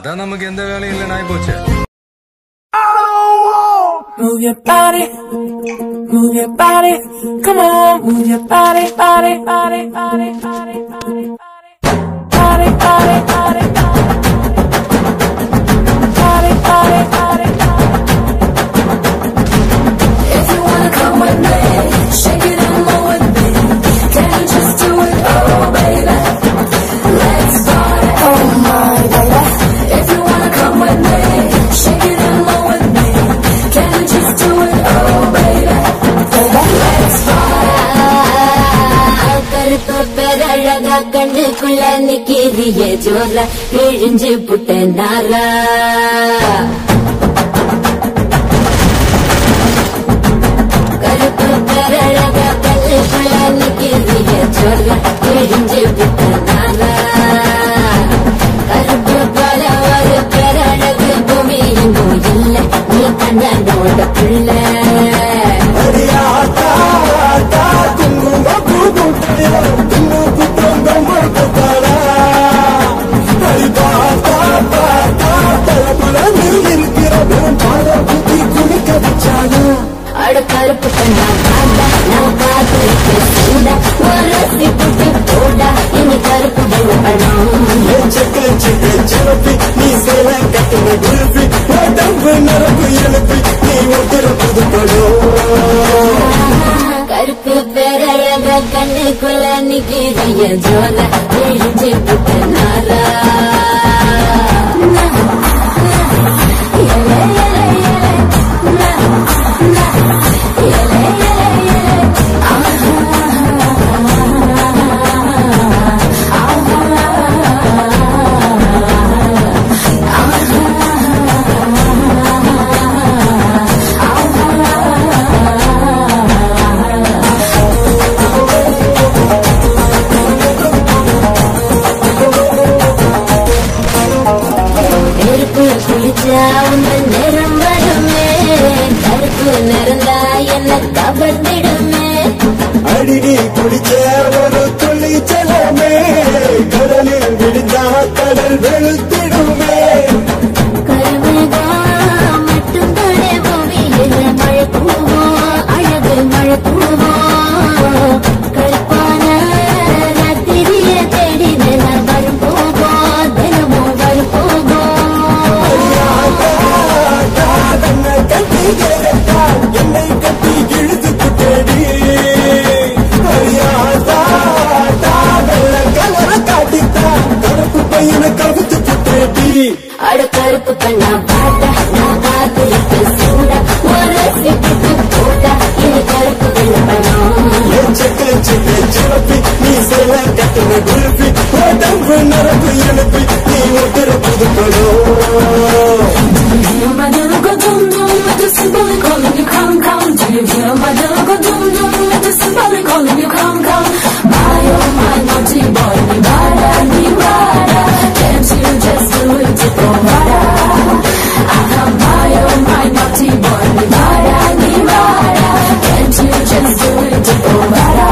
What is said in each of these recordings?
அதான் நமக்கு எந்த வேலையும் இல்லைன்னு ஆயிப்போச்சு Move your body, move your body, come on, move your body, body, body, body, body, body, body, body, body, body, body, body, If you wanna come with me, shake it and move with me. Can you just do it, oh baby? Let's start it, oh my baby. If you wanna come with me, shake it and move with me. Can you just do it, oh baby? Let's start கருப்பு பெரழகா கண்ணுக்குள்ள நிக்கிறிய ஜோரா கிழிஞ்சு புட்ட நாரா கருப்பு பெரழக கல்லுக்குள்ள நிக்கிறிய சொல்ல கிழிஞ்சு விட்டனால கருப்பு போல ஒரு பெரழகு பூமி எங்கும் இல்ல நீ கண்ணனோட பிள்ளை அட கருப்பு கண்ணா பாண்டா நான் காத்திருக்க சூடா ஒரு சிப்புட்டு போடா இனி கருப்பு வெள்ள படம் கருப்பு பேரழக கண்ணுக்குள்ள நிக்கிறிய ஜோல கிழிஞ்சு புட்ட நாரா நெருப்பு குளிச்சா உங்கள் நிறம் வருமே கருப்பு நிறந்தா என்ன கவர்ந்திடுமே அடிடி குடிச்ச ஒரு துளி ஜலமே கடலில் விழுந்தா கடல் வெளுத்திடுமே கருமேகம் மட்டும் தானே பூமியில் மழை பூவோ அழகு மழை பூவோ கருப்பான ராத்திரிய தேடி தினம் வரும் போகோ தினமும் வரும் போகோ தன்னை கட்டி கேட்டா என்னை கட்டி இழுத்து குட்டேடி அறியாதா வெள்ள கலர காட்டித்தா கருப்பு பையனை கவித்து குட்டேடி அட கருப்பு கண்ணா பாட்டா நான் காத்திருக்க சூடா ஒரு சிப்பிட்டு போட்டா இது கருப்பு வெள்ள படம் என் செக்க செக்க சிறப்பி நீ சேல கட்டின குருப்பி உடம்பு நரம்பு எழுப்பி நீ ஒட்டுற புது Do you hear my little go dum dum with the symbolic calling you come come? Do you hear my little go dum dum with the symbolic calling you come come? My oh my naughty boy, ni bada ni bada, can't you just do it to go bada? Ah, my oh my naughty boy, ni bada ni bada, can't you just do it to go bada?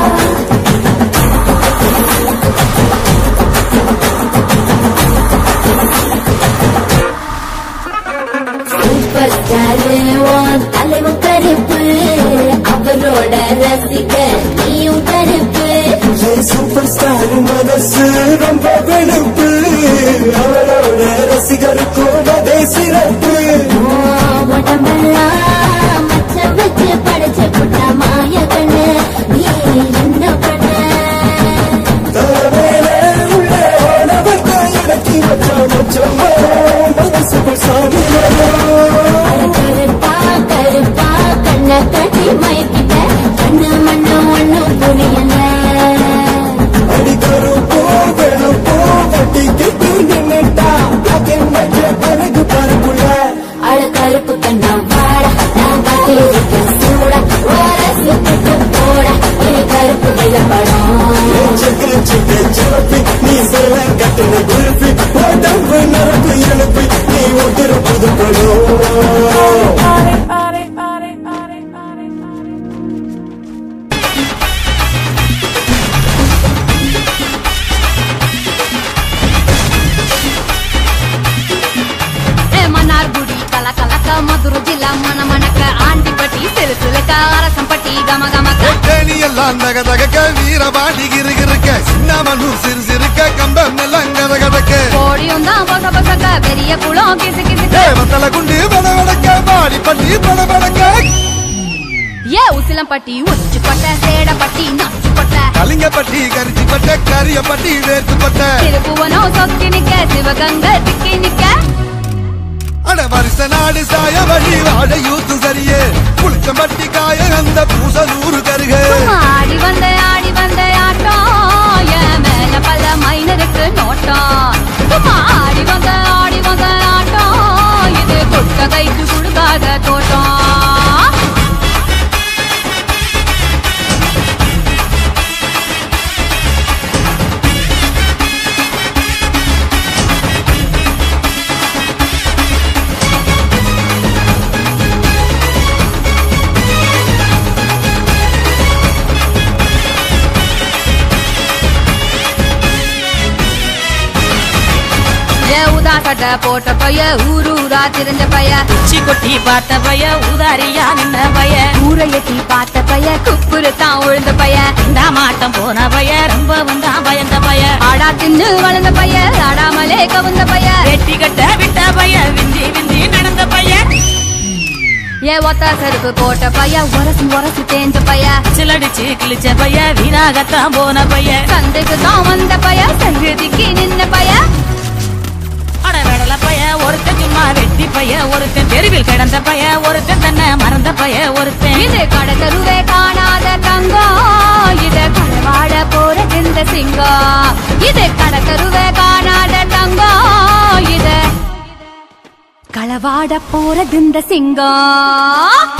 Super star உன் தலைவன் கருப்பு அவரோட ரசிக நீயும் கருப்பு super star மனசு ரொம்ப வெளுப்பு அவரோட ரசிகருக்கும் அதே சிறப்பு உன் உடம்பெல்லாம் மச்ச வச்சு படைச்சு புட்ட மாய கண்ணு நீ என்ன பண்ண தலைமையில உள்ள ஆனவர்க்கு இறக்கி வச்ச மச்சம் சூப்பர் சாமி கருப்பா கருப்பா கண்ண கட்டி மயக்கிட்ட கண்ணு மண்ணு ஒண்ணும் புரியல அடிக்கருப்போ வெளுப்போ வட்டி கெட்டி நின்னுட்டா அழகு பருப்புள்ள அட கருப்பு கண்ணா வாடா நான் காத்திருக்க சூடா ஓரசு புட்டு போடா இனி கருப்பு வெள்ள படம் செக்க செக்க சிறப்பி நீ சேல கட்டின குருப்பி உடம்பு நரம்பு எழுப்பி நீ ஒட்டுற புது படம் body, body, body, body, body, body. Madurai ஜில்லா மன மணக்க ஆண்டிப்பட்டி சிறு சிலுக்க அரசம்பட்டி கம கமக்க தேனி எல்லாம் தக தகக்க வீரபாண்டி கிருகிருக்க சின்னமனூர் சிறு சிறுக்க கம்பம் எல்லாம் கத கதக்க கோடியும் தான் பொச பொசக்க பெரிய குளம் கிசு கிசுக்க தேவத்தல குண்டு பட வடக்க பாடி பட்டி பட வடக்க ஏ உசிலம்பட்டி உச்சிப்பட்ட சேடப்பட்டி நச்சுப்பட்ட கலிங்கப்பட்டி கரிச்சி பட்ட கரியப்பட்டி வேர்த்து பட்ட திருப்புவனம் சொக்கி நிக்க சிவகங்க திக்கி நிக்க அட வருஷ நாடு சாய வழி வாழ யூத்து சரியே புளிச்சம்பட்டி காய அந்த பூசலூரு கருக ஆடி வந்த ஆடி வந்த ஆட்டம் என் மேல பல மைனருக்கு நோட்டம் சும்மா ஆடி வந்த ஆடி வந்த ஆட்டம் இது கொட்ட கைக்கு கொடுக்காத தோட்டம் ஏ உதா சட்டை போட்ட பைய ஊரு ஊரா திரிஞ்ச பைய உச்சி கொட்டி பார்த்த பய உதாரியா நின்ன பய ஊரை எட்டி பார்த்த பைய குப்புரு தான் உழுந்த பைய இந்த மாட்டம் போன பய ரொம்ப வந்தா பயந்த பய ஆடா தின்னு வளர்ந்த பைய ஆடாமலே கவுந்த பைய வெட்டி கட்ட விட்ட பய விந்தி விந்தி நடந்த பய ஏ ஒத்த செருப்பு போட்ட பைய உரசி உரசி தேஞ்ச பைய சிலடிச்சு கிழிச்ச பய வீணாகத்தான் போன பய சந்தைக்கு தான் வந்த பைய சங்கதிக்கு நின்ன பைய அட வெடல பய ஒருத்தன் சும்மா வெட்டி பய ஒருத்தன் தெருவில் கிடந்த பய ஒருத்தன் தன்னை மறந்த பய ஒருத்தன் இது கடத்தருவே காணாத தங்கம் இது கடவாட போற இந்த சிங்கம் இது கடத்தருவே காணாத தங்கம் இது களவாட போறது இந்த சிங்கம்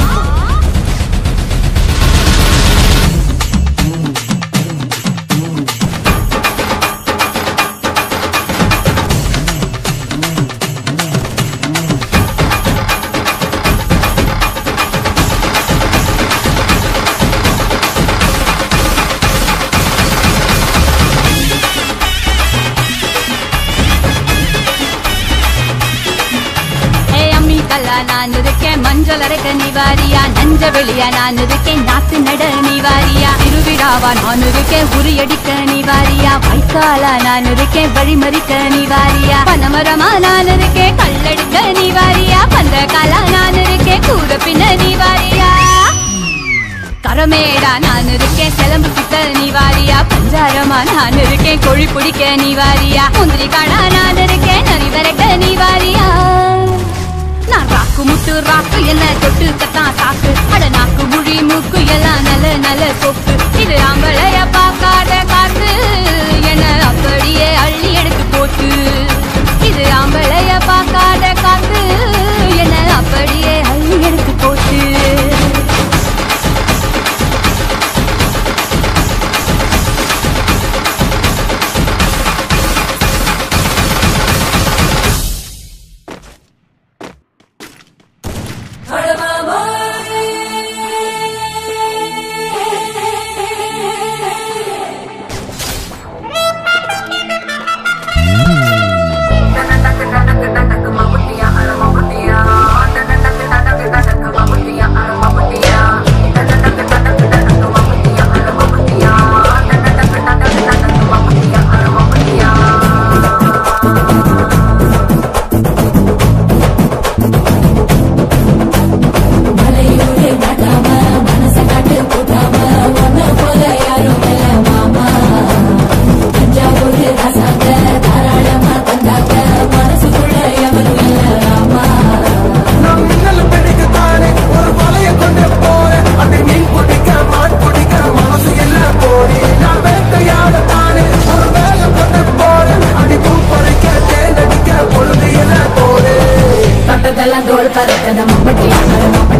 ஏ அம்மி கல்லா நான் இருக்கேன் மஞ்சள் அரைக்க நிவாரியா நஞ்ச வெளியா நான் இருக்கேன் நாத்து நட நிவாரியா திருவிழாவா நான் இருக்கேன் உரியடிக்க நிவாரியா வைக்காலா நான் இருக்கேன் வழிமறிக்க நிவாரியா பனமரமா நான் இருக்கேன் கல்லடிக்க நிவாரியா பந்தகாலா நான் இருக்கேன் கூட பின்ன நிவாரியா கரமேடா நான் இருக்கேன் சிலம்பு சுத்த நிவாரியா பஞ்சாரமா நான் இருக்கேன் கோழி பிடிக்க நிவாரியா முந்திரி காடா நான் இருக்கேன் நரி விரட்ட நிவாரியா நான் ராக்கு முட்டு ராக்கு என்ன தொட்டுக்கத்தான் சாக்கு அட நாக்கு முழி மூக்கு எல்லாம் நல்ல நல்ல சொப்பு இது ஆம்பளைய பார்க்காத காத்து என்ன அப்படியே அள்ளி எடுத்து போட்டு இது ஆம்பளைய பார்க்காத காத்து என்ன அப்படியே அள்ளி எடுத்து போட்டு மலையோடு நாட்டாம மனச காட்டு போட்டாம ஒன்ன போல யாரும் இல்ல மாமா தஞ்சாவூர் ரசாங்க தாராளமா தந்தாங்க மனசுக்குள்ள எவரும் இல்ல ராமா நான் மின்னல் பிடிக்கத்தானே ஒரு வலைய கொண்டு போறேன் அதை மீன் பிடிக்க மான் பிடிக்க மனசு இல்ல போடி நான் வேட்டையாடத்தானே ஒரு வேலை கொண்டு போறேன் அடி பூ பறிக்க தேர்ந்தடிக்க பொழுது இல்ல போறேன் தொட்டதெல்லாம் தோல் பறக்கத மம்பட்டியா